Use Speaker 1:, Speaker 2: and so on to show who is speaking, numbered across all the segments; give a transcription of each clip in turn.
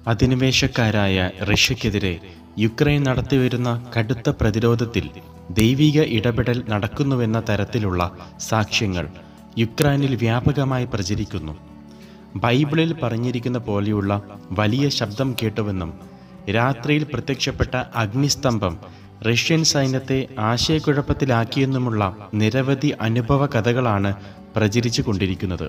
Speaker 1: അധിനിവേശക്കാരായ റഷ്യക്കെതിരെ Ukraine നടത്തിവരുന്ന കടുത്ത പ്രതിരോധത്തിൽ ദൈവിക ഇടപെടൽ നടക്കുന്നുവെന്ന തരത്തിലുള്ള സാക്ഷ്യങ്ങൾ യുക്രൈനിൽ വ്യാപകമായി പ്രചരിക്കുന്നു ബൈബിളിൽ പറഞ്ഞിരിക്കുന്ന പോലെയുള്ള വലിയ ശബ്ദം കേട്ടുവെന്നും രാത്രിയിൽ പ്രത്യക്ഷപ്പെട്ട അഗ്നിസ്തംഭം റഷ്യൻ സൈന്യത്തെ ആശയക്കുഴപ്പത്തിലാക്കിയെന്നുമുള്ള നിരവധി അനുഭവ കഥകളാണ് പ്രചരിച്ചു കൊണ്ടിരിക്കുന്നത്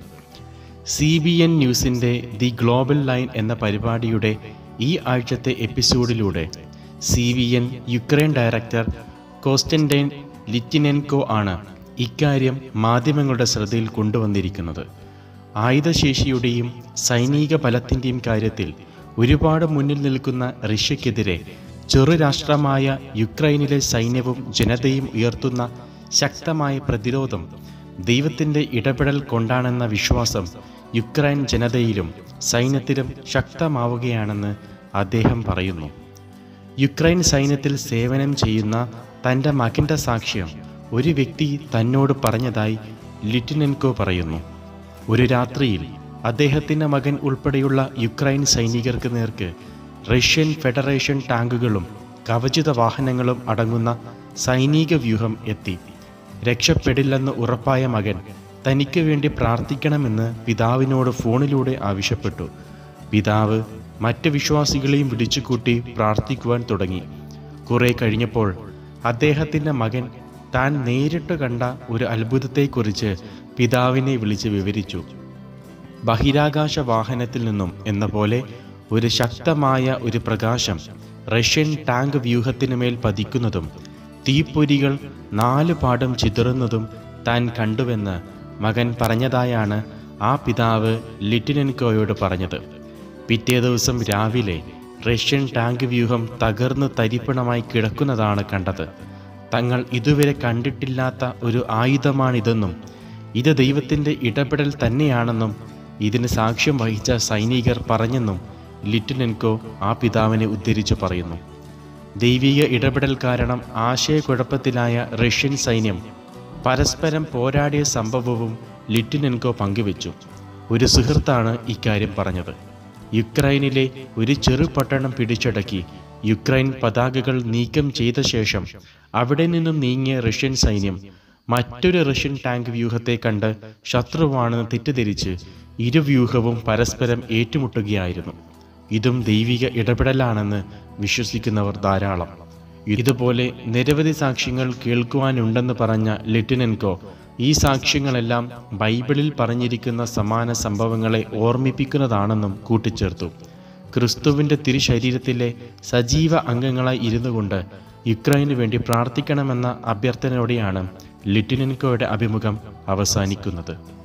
Speaker 1: സി ബി എൻ ന്യൂസിൻ്റെ ദി ഗ്ലോബൽ ലൈൻ എന്ന പരിപാടിയുടെ ഈ ആഴ്ചത്തെ എപ്പിസോഡിലൂടെ C B N Ukraine director Konstantin Litvinenko ആണ് ഇക്കാര്യം മാധ്യമങ്ങളുടെ ശ്രദ്ധയിൽ കൊണ്ടുവന്നിരിക്കുന്നത് ആയുധശേഷിയുടെയും സൈനിക ബലത്തിൻ്റെയും കാര്യത്തിൽ ഒരുപാട് മുന്നിൽ നിൽക്കുന്ന റഷ്യക്കെതിരെ ചെറുരാഷ്ട്രമായ യുക്രൈനിലെ സൈന്യവും ജനതയും ഉയർത്തുന്ന ശക്തമായ പ്രതിരോധം ദൈവത്തിൻ്റെ ഇടപെടൽ കൊണ്ടാണെന്ന വിശ്വാസം യുക്രൈൻ ജനതയിലും സൈന്യത്തിലും ശക്തമാവുകയാണെന്ന് അദ്ദേഹം പറയുന്നു യുക്രൈൻ സൈന്യത്തിൽ സേവനം ചെയ്യുന്ന തൻ്റെ മകൻ്റെ സാക്ഷ്യം ഒരു വ്യക്തി തന്നോട് പറഞ്ഞതായി ലിറ്റിനെൻകോ പറയുന്നു ഒരു രാത്രിയിൽ അദ്ദേഹത്തിൻ്റെ മകൻ ഉൾപ്പെടെയുള്ള യുക്രൈൻ സൈനികർക്ക് നേർക്ക് റഷ്യൻ ഫെഡറേഷൻ ടാങ്കുകളും കവചിത വാഹനങ്ങളും അടങ്ങുന്ന സൈനിക വ്യൂഹം എത്തി രക്ഷപ്പെടില്ലെന്ന് ഉറപ്പായ മകൻ തനിക്ക് വേണ്ടി പ്രാർത്ഥിക്കണമെന്ന് പിതാവിനോട് ഫോണിലൂടെ ആവശ്യപ്പെട്ടു പിതാവ് മറ്റ് വിശ്വാസികളെയും വിളിച്ചുകൂട്ടി പ്രാർത്ഥിക്കുവാൻ തുടങ്ങി കുറെ കഴിഞ്ഞപ്പോൾ അദ്ദേഹത്തിൻ്റെ മകൻ താൻ നേരിട്ട് കണ്ട ഒരു അത്ഭുതത്തെക്കുറിച്ച് പിതാവിനെ വിളിച്ച് വിവരിച്ചു ബഹിരാകാശ വാഹനത്തിൽ നിന്നും എന്ന പോലെ ഒരു ശക്തമായ ഒരു പ്രകാശം റഷ്യൻ ടാങ്ക് വ്യൂഹത്തിനുമേൽ പതിക്കുന്നതും തീപ്പൊരികൾ നാല് പാടും ചിതറുന്നതും താൻ കണ്ടുവെന്ന് മകൻ പറഞ്ഞതായാണ് ആ പിതാവ് ലിറ്റിനൻകോയോട് പറഞ്ഞത് പിറ്റേ ദിവസം രാവിലെ റഷ്യൻ ടാങ്ക് വ്യൂഹം തകർന്ന് തരിപ്പണമായി കിടക്കുന്നതാണ് കണ്ടത് തങ്ങൾ ഇതുവരെ കണ്ടിട്ടില്ലാത്ത ഒരു ആയുധമാണിതെന്നും ഇത് ദൈവത്തിൻ്റെ ഇടപെടൽ തന്നെയാണെന്നും ഇതിന് സാക്ഷ്യം വഹിച്ച സൈനികർ പറഞ്ഞെന്നും ലിറ്റിനെൻകോ ആ പിതാവിനെ ഉദ്ധരിച്ചു പറയുന്നു ദൈവിക ഇടപെടൽ കാരണം ആശയക്കുഴപ്പത്തിലായ റഷ്യൻ സൈന്യം പരസ്പരം പോരാടിയ സംഭവവും ലിറ്റിനെൻകോ പങ്കുവച്ചു ഒരു സുഹൃത്താണ് ഇക്കാര്യം പറഞ്ഞത് യുക്രൈനിലെ ഒരു ചെറു പട്ടണം പിടിച്ചടക്കി യുക്രൈൻ പതാകകൾ നീക്കം ചെയ്ത ശേഷം അവിടെ നിന്നും നീങ്ങിയ റഷ്യൻ സൈന്യം മറ്റൊരു റഷ്യൻ ടാങ്ക് വ്യൂഹത്തെ കണ്ട് ശത്രുവാണെന്ന് തെറ്റിദ്ധരിച്ച് ഇരുവ്യൂഹവും പരസ്പരം ഏറ്റുമുട്ടുകയായിരുന്നു ഇതും ദൈവിക ഇടപെടലാണെന്ന് വിശ്വസിക്കുന്നവർ ധാരാളം ഇതുപോലെ നിരവധി സാക്ഷ്യങ്ങൾ കേൾക്കുവാനുണ്ടെന്ന് പറഞ്ഞ ലിറ്റിനെൻകോ ഈ സാക്ഷ്യങ്ങളെല്ലാം ബൈബിളിൽ പറഞ്ഞിരിക്കുന്ന സമാന സംഭവങ്ങളെ ഓർമ്മിപ്പിക്കുന്നതാണെന്നും കൂട്ടിച്ചേർത്തു ക്രിസ്തുവിൻ്റെ തിരുശരീരത്തിലെ സജീവ അംഗങ്ങളായി ഇരുന്നു കൊണ്ട് യുക്രൈനു വേണ്ടി പ്രാർത്ഥിക്കണമെന്ന അഭ്യർത്ഥനയോടെയാണ് ലിറ്റിനെൻകോയുടെ അഭിമുഖം അവസാനിക്കുന്നത്